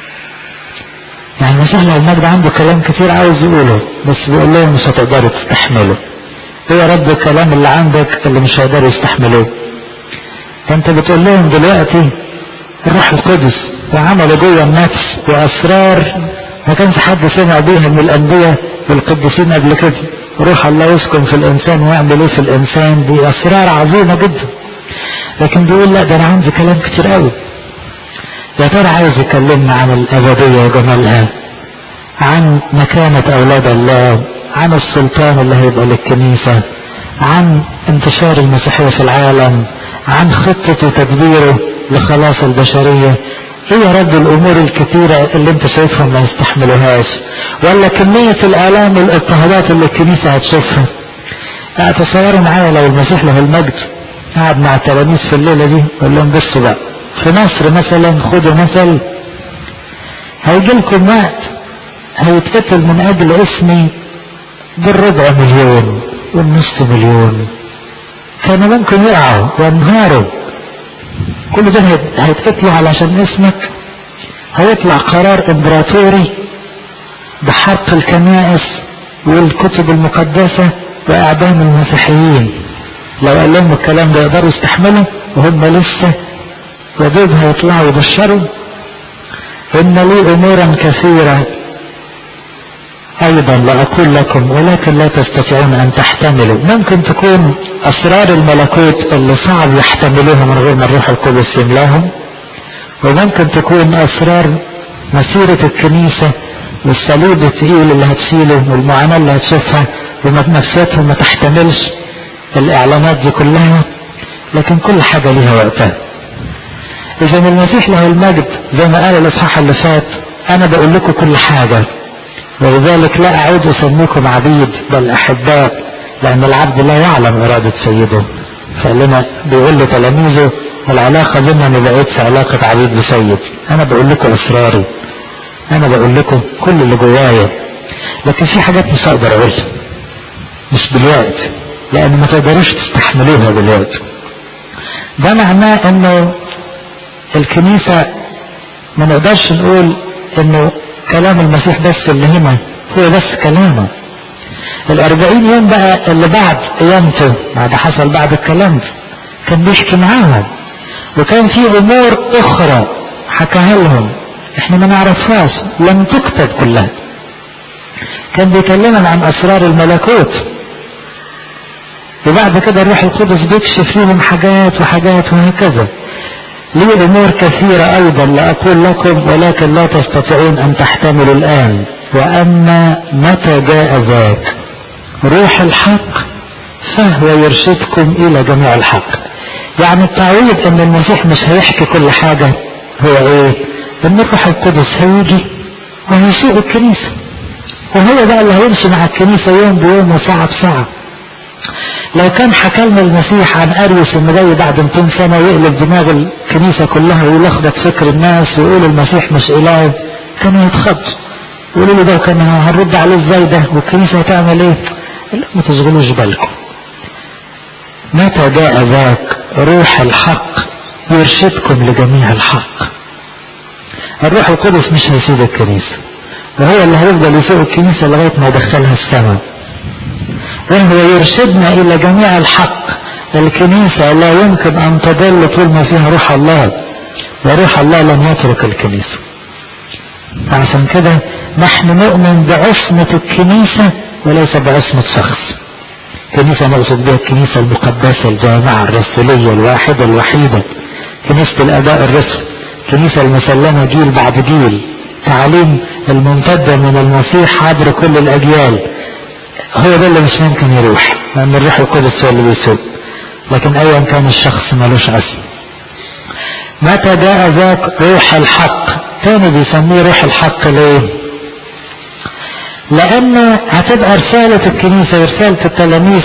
يعني المسيح لو المجد عنده كلام كتير عاوز يقوله بس بيقول لهم مش هتقدروا تستحملوا ايه يا رب الكلام اللي عندك اللي مش هيقدروا يستحملوه انت بتقول لهم دلوقتي الروح القدس وعمله جوه النفس واسرار ما كانش حد سمع بيها من الانبياء والقديسين قبل كده روح الله يسكن في الانسان ويعمل ايه في الانسان دي اسرار عظيمه جدا لكن بيقول لا ده انا عندي كلام كتير قوي يا ترى عايز يكلمنا عن الأبدية وجمالها عن مكانة أولاد الله عن السلطان اللي هيبقى للكنيسة عن انتشار المسيحية في العالم عن خطة وتدبيره لخلاص البشرية ايه يا رب الامور الكثيرة اللي انت شايفها ما يستحملوهاش ولا كمية الالام والاضطهادات اللي الكنيسة هتشوفها تصوروا معايا لو المسيح له المجد قاعد مع التلاميذ في الليلة دي يقول لهم بصوا بقى في مصر مثلا خدوا مثل هيجي لكم وقت هيتقتل من اجل اسمي بالربع مليون والنص مليون كانوا ممكن يقعوا وينهاروا كل ده هيتقتلوا علشان اسمك هيطلع قرار امبراطوري بحرق الكنائس والكتب المقدسة واعدام المسيحيين لو قال لهم الكلام ده يقدروا يستحملوا وهم لسه ودود هيطلعوا يبشروا ان لي امورا كثيرة ايضا لاقول لكم ولكن لا تستطيعون ان تحتملوا ممكن تكون اسرار الملكوت اللي صعب يحتملوها من غير ما الروح القدس يملاهم وممكن تكون اسرار مسيرة الكنيسة والصليب الثقيل اللي هتشيله والمعاناة اللي هتشوفها ونفسيتهم ما تحتملش الاعلانات دي كلها لكن كل حاجة ليها وقتها اذا المسيح له المجد زي ما قال الاصحاح اللي فات انا بقول لكم كل حاجة ولذلك لا اعود اسميكم عبيد بل احباء لان العبد لا يعلم ارادة سيده فقال لنا بيقول لتلاميذه العلاقة بيننا ما بقتش علاقة عبيد بسيد انا بقول لكم اسراري انا بقول لكم كل اللي جوايا لكن في حاجات مش هقدر اقولها مش دلوقتي لان ما تقدروش تستحملوها دلوقتي ده معناه انه الكنيسة ما نقدرش نقول انه كلام المسيح بس اللي هنا هو بس كلامه الاربعين يوم بقى اللي بعد قيامته بعد حصل بعد الكلام ده كان بيحكي معاهم وكان في امور اخرى حكاها لهم احنا ما نعرفهاش لم تكتب كلها كان بيكلمنا عن اسرار الملكوت وبعد كده الروح القدس بيكشف فيهم حاجات وحاجات وهكذا لي امور كثيرة ايضا لاقول لكم ولكن لا تستطيعون ان تحتملوا الان واما متى جاء ذاك روح الحق فهو يرشدكم الى جميع الحق يعني التعويض ان المسيح مش هيحكي كل حاجة هو ايه ان الروح القدس هيجي وهيسوق الكنيسة وهو بقى اللي هيمشي مع الكنيسة يوم بيوم وساعة بساعة لو كان حكى لنا المسيح عن اريوس انه جاي بعد 200 سنه ويقلب دماغ الكنيسه كلها ويلخبط فكر الناس ويقول المسيح مش اله كانوا يتخضوا يقولوا له ده كان هنرد عليه ازاي ده والكنيسه هتعمل ايه؟ لا ما تشغلوش بالكم. متى جاء ذاك روح الحق يرشدكم لجميع الحق. الروح القدس مش هيسيب الكنيسه وهو اللي هيفضل يسوق الكنيسه لغايه ما يدخلها السماء. وهو يرشدنا الى جميع الحق الكنيسة لا يمكن ان تضل طول ما فيها روح الله وروح الله لم يترك الكنيسة فعشان كده نحن نؤمن بعصمة الكنيسة وليس بعصمة شخص كنيسة مقصود بها الكنيسة المقدسة الجامعة الرسولية الواحدة الوحيدة كنيسة الأداء الرسل كنيسة المسلمة جيل بعد جيل تعليم الممتدة من المسيح عبر كل الأجيال هو ده اللي مش ممكن يروح لان الروح القدس هو اللي بيسوق لكن ايا كان الشخص ملوش اصل متى جاء ذاك روح الحق تاني بيسميه روح الحق ليه لان هتبقى رسالة الكنيسة ورسالة التلاميذ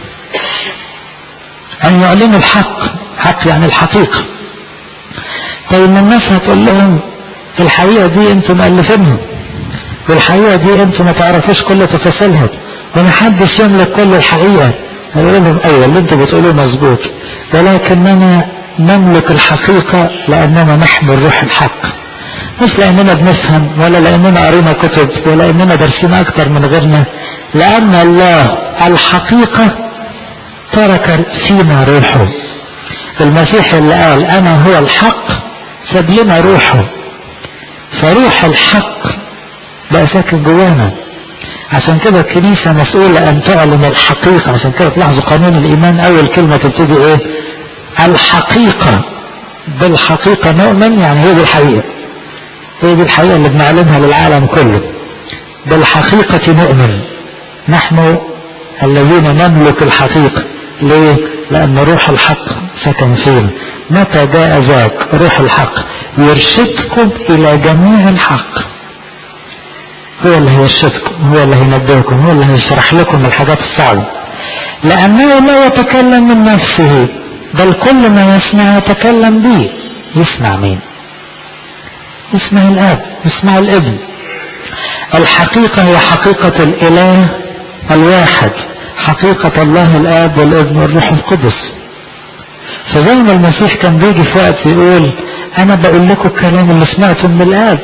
ان يعلنوا الحق حق يعني الحقيقة طيب الناس هتقول لهم الحقيقة دي انتم مؤلفينها والحقيقة دي انتم ما تعرفوش كل تفاصيلها ومحدش يملك كل الحقيقة هقول لهم ايوه اللي انتوا بتقولوه مظبوط ولكننا نملك الحقيقة لاننا نحمل روح الحق مش لاننا بنفهم ولا لاننا قرينا كتب ولا اننا دارسين اكتر من غيرنا لان الله الحقيقة ترك فينا روحه المسيح اللي قال انا هو الحق ساب لنا روحه فروح الحق بقى ساكن جوانا عشان كده الكنيسة مسؤولة أن تعلن الحقيقة عشان كده تلاحظوا قانون الإيمان أول كلمة تبتدي إيه؟ الحقيقة بالحقيقة نؤمن يعني هي دي الحقيقة هي دي الحقيقة اللي بنعلنها للعالم كله بالحقيقة نؤمن نحن الذين نملك الحقيقة ليه؟ لأن روح الحق سكن فينا متى جاء ذاك روح الحق يرشدكم إلى جميع الحق هو اللي هيرشدكم هو اللي هينبهكم هو اللي هيشرح لكم الحاجات الصعبة لأنه لا يتكلم من نفسه بل كل ما يسمع يتكلم به يسمع مين يسمع الآب يسمع الابن الحقيقة هي حقيقة الإله الواحد حقيقة الله الآب والابن والروح القدس فزي ما المسيح كان بيجي في وقت يقول أنا بقول لكم الكلام اللي سمعته من الآب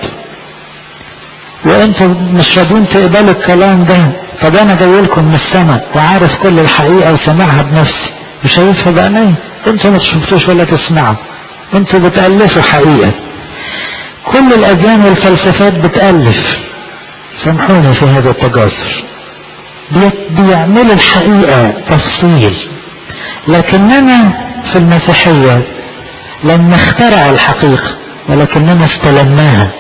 وأنتم مش راضيين تقبلوا الكلام ده طب أنا جاي لكم من السماء وعارف كل الحقيقة وسامعها بنفسي وشايفها بعيني أنتوا ما تشوفتوش ولا تسمعوا أنتوا بتألفوا حقيقة كل الأديان والفلسفات بتألف سامحوني في هذا التجاسر بيعملوا الحقيقة تفصيل لكننا في المسيحية لم نخترع الحقيقة ولكننا استلمناها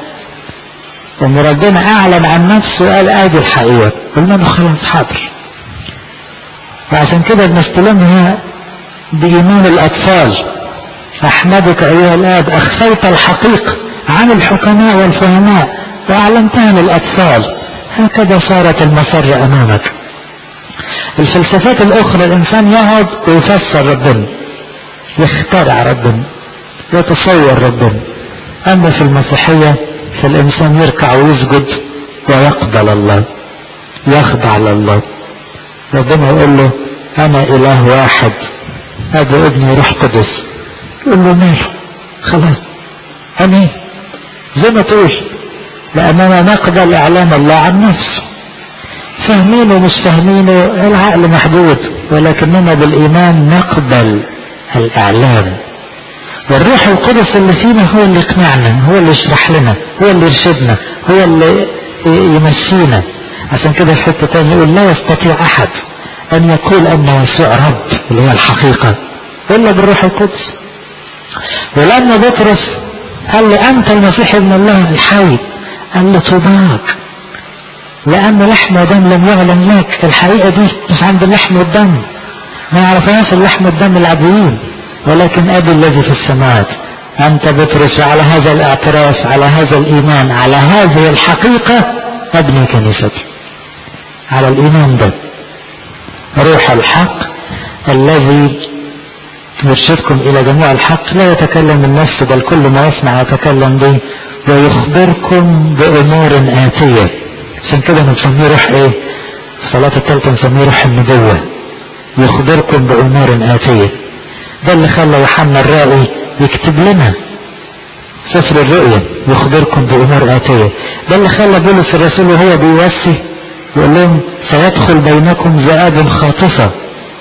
ان ربنا اعلن عن نفسه وقال ادي الحقيقة قلنا له خلاص حاضر وعشان كده بنستلمها بإيمان الأطفال أحمدك أيها الآب أخفيت الحقيقة عن الحكماء والفهماء وأعلنتها للأطفال هكذا صارت المسرة أمامك الفلسفات الأخرى الإنسان يقعد ويفسر ربنا يخترع ربنا يتصور ربنا أما في المسيحية فالإنسان يركع ويسجد ويقبل الله يخضع لله ربنا يقول له أنا إله واحد هذا ابني روح قدس يقول له ماله خلاص أمين زي ما تقول لأننا نقبل إعلام الله عن نفسه فاهمينه ومش فاهمينه العقل محدود ولكننا بالإيمان نقبل الإعلام والروح القدس اللي فينا هو اللي يقنعنا هو اللي يشرح لنا هو اللي يرشدنا هو اللي يمشينا عشان كده في حته تاني يقول لا يستطيع احد ان يقول ان يسوع رب اللي هي الحقيقه الا بالروح القدس ولما بطرس قال له انت المسيح ابن الله الحي قال له طوباك لان لحم ودم لم يعلن لك الحقيقه دي مش عند اللحم والدم ما يعرفهاش اللحم والدم العاديين ولكن ابي الذي في السماوات انت بطرس على هذا الاعتراف على هذا الايمان على هذه الحقيقه ابني كنيستي على الايمان ده روح الحق الذي يرشدكم الى جميع الحق لا يتكلم من نفسه بل كل ما يسمع يتكلم به ويخبركم بامور اتيه عشان كده بنسميه روح ايه الصلاه الثالثه نسميه روح النبوه يخبركم بامور اتيه ده اللي خلى يوحنا الرائي يكتب لنا سفر الرؤيا يخبركم بامور اتيه ده اللي خلى بولس الرسول وهو بيوصي يقول لهم سيدخل بينكم ذئاب خاطفه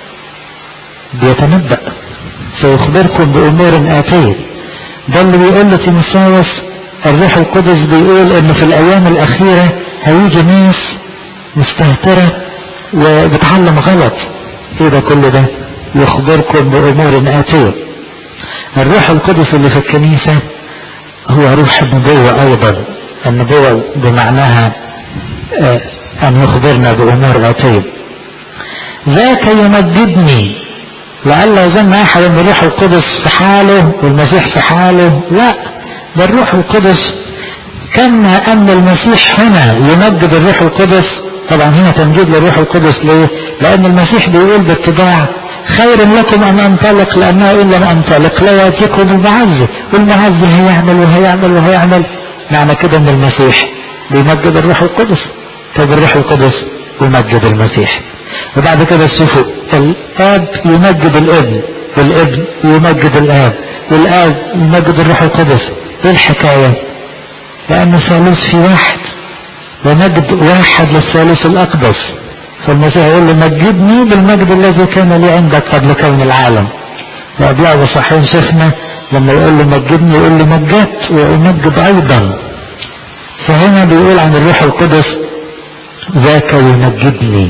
بيتنبأ سيخبركم بامور اتيه ده اللي بيقول لتيموثاوس الروح القدس بيقول ان في الايام الاخيره هيجي ناس مستهتره وبتعلم غلط ايه ده كل ده يخبركم بامور اتيه الروح القدس اللي في الكنيسه هو روح النبوه ايضا النبوه بمعناها ان يخبرنا بامور اتيه ذاك يمجدني لئلا يظن احد ان الروح القدس في حاله والمسيح في حاله لا ده الروح القدس كما ان المسيح هنا يمجد الروح القدس طبعا هنا تمجيد للروح القدس ليه لان المسيح بيقول باتباع خير لكم ان انطلق لانه ان لم انطلق لا ياتيكم المعزي والمعزي هيعمل وهيعمل وهيعمل معنى كده ان المسيح بيمجد الروح القدس طب الروح القدس يمجد المسيح وبعد كده تشوفوا الاب يمجد الابن والابن يمجد الاب والاب يمجد الروح القدس ايه الحكايه لان الثالوث في واحد ومجد واحد للثالوث الاقدس فالمسيح يقول له مجدني بالمجد الذي كان لي عندك قبل كون العالم وابيع بصحيح شيخنا لما يقول له مجدني يقول له مجدت وامجد ايضا فهنا بيقول عن الروح القدس ذاك يمجدني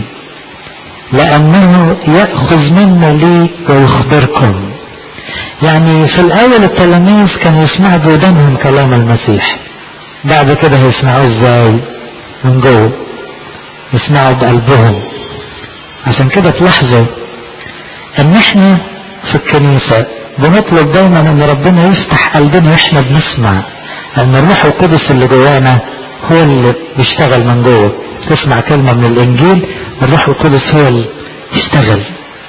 لأنه يأخذ منا لي ويخبركم يعني في الأول التلاميذ كانوا يسمعوا بودانهم كلام المسيح بعد كده هيسمعوه ازاي من جوه يسمعوا بقلبهم عشان كده تلاحظوا ان احنا في الكنيسة بنطلب دايما ان ربنا يفتح قلبنا واحنا بنسمع ان الروح القدس اللي جوانا هو اللي بيشتغل من جوه تسمع كلمة من الانجيل الروح القدس هو اللي يشتغل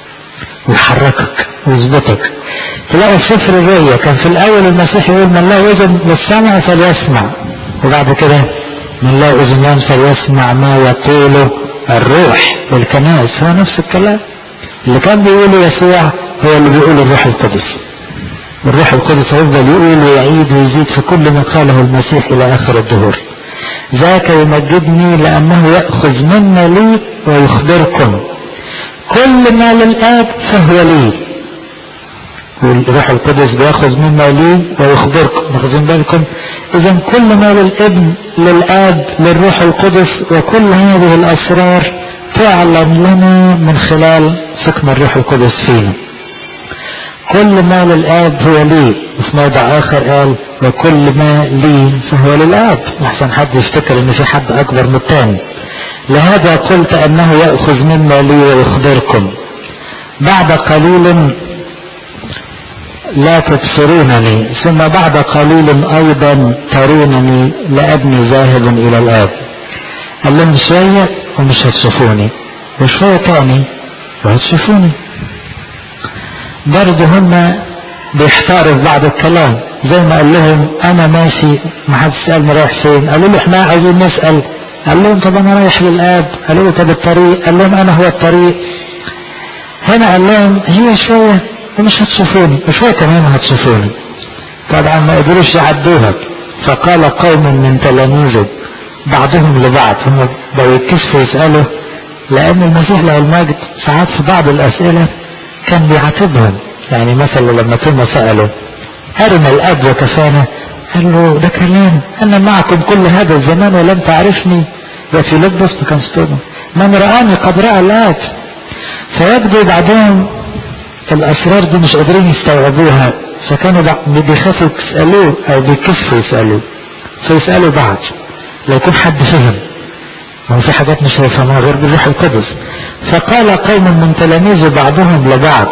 ويحركك ويظبطك تلاقي في سفر الرؤيا كان في الاول المسيح يقول من لا اذن للسمع فليسمع وبعد كده من لا اذنان فليسمع ما يقوله الروح والكنائس هو نفس الكلام اللي كان بيقوله يسوع هو اللي بيقوله الروح القدس الروح القدس هيفضل يقول ويعيد ويزيد في كل ما قاله المسيح الى اخر الدهور ذاك يمجدني لانه ياخذ مما لي ويخبركم كل ما للاب فهو لي والروح القدس بياخذ مما لي ويخبركم واخذين بالكم اذا كل ما للابن للاب للروح القدس وكل هذه الاسرار تعلم لنا من خلال سكن الروح القدس فينا كل ما للاب هو لي وفي موضع اخر قال وكل ما لي فهو للاب احسن حد يفتكر ان في حد اكبر من الثاني لهذا قلت انه ياخذ مما لي ويخبركم بعد قليل لا تبصرونني ثم بعد قليل ايضا ترونني لابني ذاهب الى الاب قال لهم شوية ومش هتشوفوني وشوية تاني وهتشوفوني برضه هم بيحتاروا في بعض الكلام زي ما قال لهم انا ماشي ما حدش سالني رايح فين قالوا له احنا عايزين نسال قال لهم طب انا رايح للاب قالوا له طب الطريق قال لهم انا هو الطريق هنا قال لهم هي شويه ومش هتشوفوني وشوية كمان هتشوفوني طبعا ما قدروش يعدوها فقال قوم من تلاميذه بعضهم لبعض هم بقوا يتكسفوا يسألوا لأن المسيح له المجد ساعات في بعض الأسئلة كان بيعاتبهم يعني مثلا لما توما سأله أرنا الأب وكفانا قال له ده كلام أنا معكم كل هذا الزمان ولم تعرفني وفي لبس ما كانش توما من رآني قد رأى الآب فيبدو بعدهم الاسرار دي مش قادرين يستوعبوها فكانوا بيخافوا يسالوه او بيكسفوا يسالوه فيسالوا بعض لو يكون حد فهم هو في حاجات مش هيفهمها غير بالروح القدس فقال قوم من تلاميذه بعضهم لبعض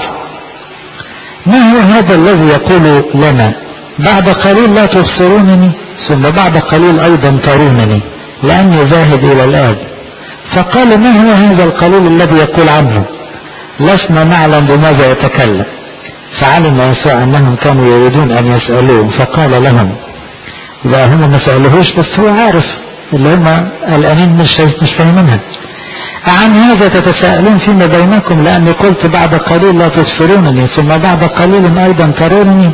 ما هو هذا الذي يقول لنا بعد قليل لا تبصرونني ثم بعد قليل ايضا ترونني لاني ذاهب الى الاب فقال ما هو هذا القليل الذي يقول عنه لسنا نعلم بماذا يتكلم فعلم يسوع انهم كانوا يريدون ان يسالوه فقال لهم لا هم ما سالوهوش بس هو عارف اللي هم قلقانين مش مش فاهمينها عن هذا تتساءلون فيما بينكم لاني قلت بعد قليل لا تبصرونني ثم بعد قليل ايضا ترونني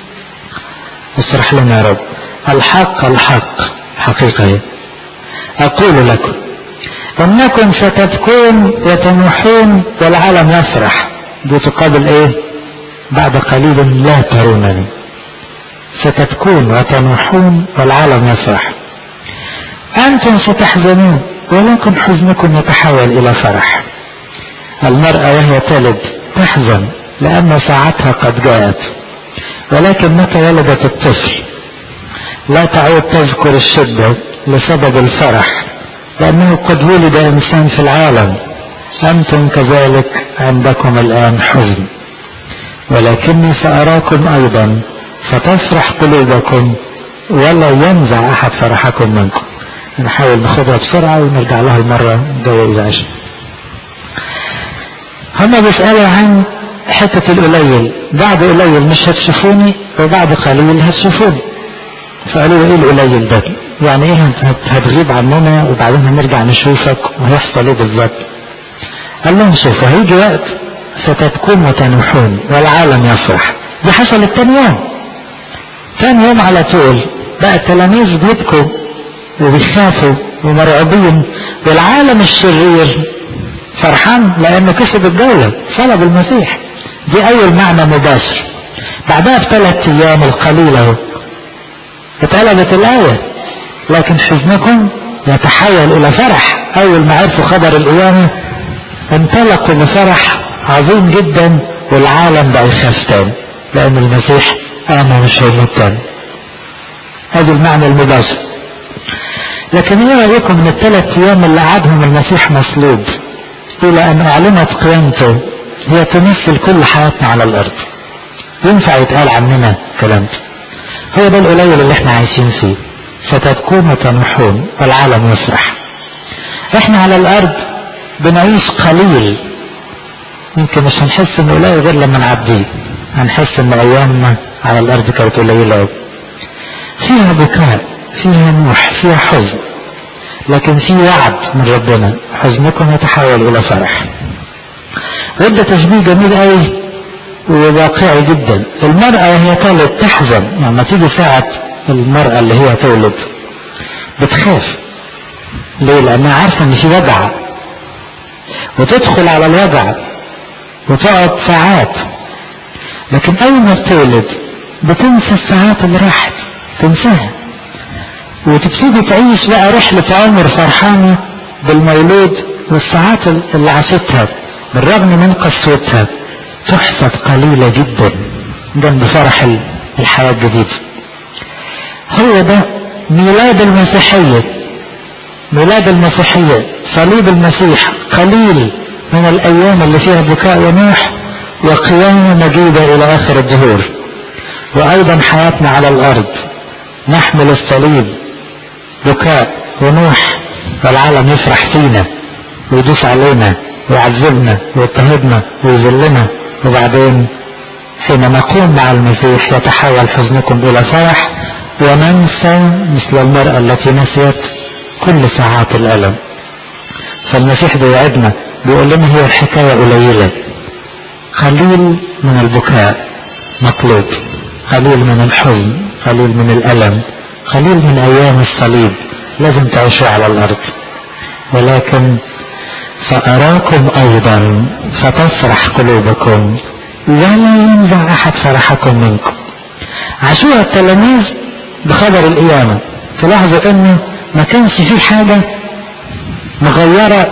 اشرح لنا يا رب الحق الحق حقيقه اقول لكم انكم ستبكون وتنوحون والعالم يفرح دي تقابل ايه بعد قليل لا ترونني ستبكون وتنوحون والعالم يفرح انتم ستحزنون ولكن حزنكم يتحول الى فرح المرأة وهي تلد تحزن لان ساعتها قد جاءت ولكن متى ولدت الطفل لا تعود تذكر الشدة لسبب الفرح لأنه قد ولد إنسان في العالم أنتم كذلك عندكم الآن حزن ولكني سأراكم أيضا فتفرح قلوبكم ولا ينزع أحد فرحكم منكم نحاول ناخدها بسرعة ونرجع لها المرة الجاية إذا عشان هما بيسألوا عن حتة القليل بعد قليل مش هتشوفوني وبعد قليل هتشوفوني فقالوا له ايه القليل ده يعني ايه هتغيب عننا وبعدين هنرجع نشوفك وهيحصل ايه بالظبط قال لهم شوفوا هيجي وقت ستبكون وتنوحون والعالم يفرح دي حصلت تاني يوم تاني يوم على طول بقى التلاميذ بيبكوا وبيخافوا ومرعوبين والعالم الشرير فرحان لانه كسب الجولة صلب المسيح دي اول معنى مباشر بعدها بثلاث ايام القليلة اتقلبت الايه لكن حزنكم يتحول الى فرح اول ما عرفوا خبر القيامة انطلقوا بفرح عظيم جدا والعالم بقى يخاف تاني لان المسيح قام مش هيموت تاني ادي المعنى المباشر لكن ايه رايكم من الثلاث ايام اللي قعدهم المسيح مصلوب الى ان اعلنت قيامته هي تمثل كل حياتنا على الارض ينفع يتقال عننا الكلام ده هو ده القليل اللي احنا عايشين فيه ستبكون وتنوحون والعالم يفرح احنا على الارض بنعيش قليل يمكن مش هنحس انه قليل غير لما نعديه هنحس ان ايامنا على الارض كانت قليله قوي فيها بكاء فيها نوح فيها حزن لكن في وعد من ربنا حزنكم يتحول الى فرح وده تشبيه جميل قوي وواقعي جدا المرأة وهي تولد تحزن لما تيجي ساعة المرأة اللي هي تولد بتخاف ليه لانها عارفة ان في وجع وتدخل على الوجع وتقعد ساعات لكن اول ما بتولد بتنسى الساعات اللي راحت تنساها وتبتدي تعيش بقى رحلة عمر فرحانة بالمولود والساعات اللي عاشتها بالرغم من قسوتها تحسب قليلة جدا جنب فرح الحياة الجديدة هو ده ميلاد المسيحية ميلاد المسيحية صليب المسيح قليل من الأيام اللي فيها بكاء ونوح وقيامة مجيدة إلى آخر الدهور وأيضا حياتنا على الأرض نحمل الصليب بكاء ونوح والعالم يفرح فينا ويدوس علينا ويعذبنا ويضطهدنا ويذلنا وبعدين حين نقوم مع المسيح يتحول حزنكم إلى فرح وننسى مثل المرأة التي نسيت كل ساعات الألم فالمسيح بيوعدنا بيقول لنا هي الحكاية قليلة قليل من البكاء مطلوب قليل من الحزن قليل من الألم قليل من أيام الصليب لازم تعيشوا على الأرض ولكن فأراكم أيضا فتفرح قلوبكم ولا ينزع أحد فرحكم منكم عاشوها التلاميذ بخبر القيامة تلاحظوا انه ما كانش في حاجة مغيرة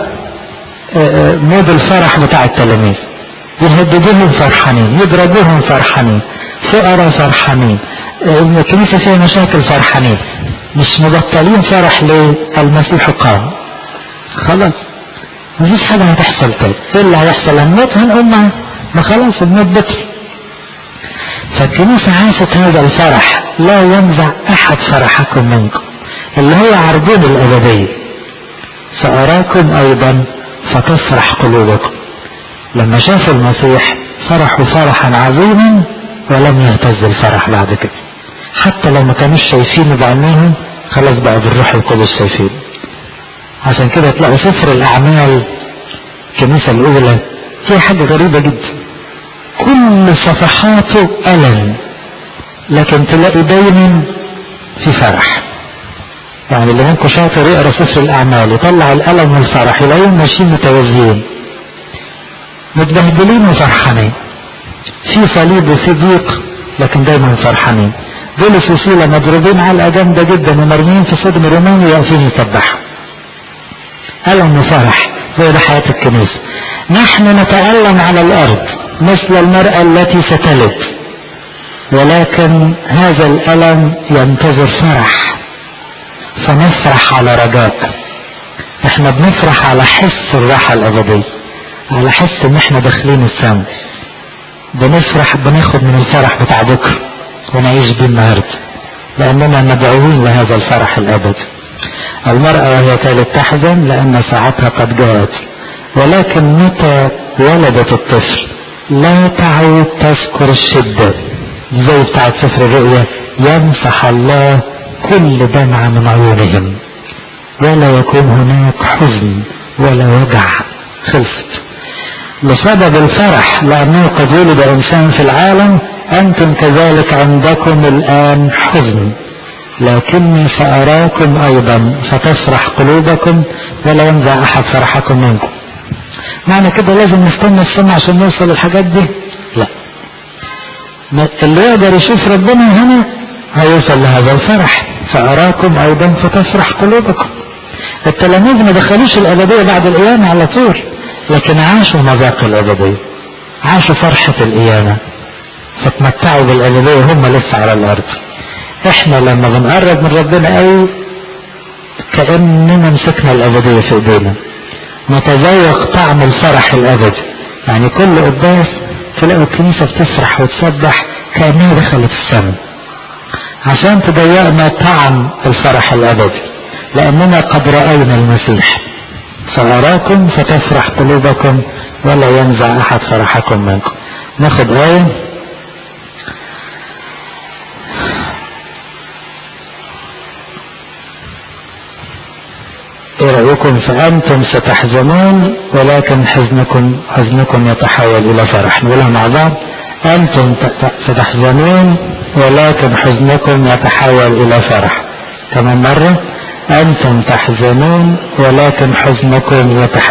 مود الفرح بتاع التلاميذ يهددوهم فرحانين يضربوهم فرحانين فقراء فرحانين الكنيسة فيها مشاكل فرحانين مش مبطلين فرح للمسيح قام خلاص مفيش حاجة هتحصل تاني ايه اللي هيحصل هنموت هنقوم ما خلاص الموت بطل فالكنيسة عاشت هذا الفرح لا ينزع احد فرحكم منكم اللي هو عربون الابدية فاراكم ايضا فتفرح قلوبكم لما شافوا المسيح فرحوا فرحا عظيما ولم يهتز الفرح بعد كده حتى لو ما كانوش شايفينه بعينيهم خلاص بقى بالروح القدس شايفين عشان كده تلاقوا سفر الاعمال الكنيسه الاولى فيها حاجه غريبه جدا كل صفحاته الم لكن تلاقي دايما في فرح يعني اللي منكم شاطر يقرا سفر الاعمال يطلع الالم والفرح يلاقيهم ماشيين متوازيين متبهدلين وفرحانين في صليب وفي ضيق لكن دايما فرحانين بولس وسيلة مضروبين علقة جامدة جدا ومرميين في سجن روماني واقفين يسبحوا ألم وفرح هو ده حياة الكنيسة نحن نتألم على الأرض مثل المرأة التي ستلد ولكن هذا الألم ينتظر فرح فنفرح على رجاء احنا بنفرح على حس الراحة الأبدية على حس ان احنا داخلين السماء بنفرح بناخد من الفرح بتاع بكره ونعيش بيه النهارده لاننا مدعوين لهذا الفرح الابدي المرأة وهي تالت تحزن لأن ساعتها قد جاءت ولكن متى ولدت الطفل لا تعود تذكر الشدة زي بتاعت سفر الرؤيا يمسح الله كل دمعة من عيونهم ولا يكون هناك حزن ولا وجع خلصت بسبب الفرح لأنه قد ولد إنسان في العالم أنتم كذلك عندكم الآن حزن لكني سأراكم أيضا فتفرح قلوبكم ولا ينزع أحد فرحكم منكم معنى كده لازم نستنى السنة عشان نوصل للحاجات دي لا اللي يقدر يشوف ربنا هنا هيوصل لهذا الفرح فأراكم أيضا فتفرح قلوبكم التلاميذ ما دخلوش الأبدية بعد القيامة على طول لكن عاشوا مذاق الأبدية عاشوا فرحة القيامة فتمتعوا بالأبدية هم لسه على الأرض احنا لما بنقرب من ربنا قوي كأننا مسكنا الأبدية في ايدينا نتذوق طعم الفرح الأبدي يعني كل قداس تلاقوا الكنيسة بتفرح وتصبح كأنها دخلت السماء عشان تضيقنا طعم الفرح الأبدي لأننا قد رأينا المسيح فأراكم فتفرح قلوبكم ولا ينزع أحد فرحكم منكم ناخد آية ايه رأيكم فأنتم ستحزنون ولكن حزنكم حزنكم يتحول إلى فرح نقولها مع بعض أنتم ستحزنون ولكن حزنكم يتحول إلى فرح كمان مرة أنتم تحزنون ولكن حزنكم يتحول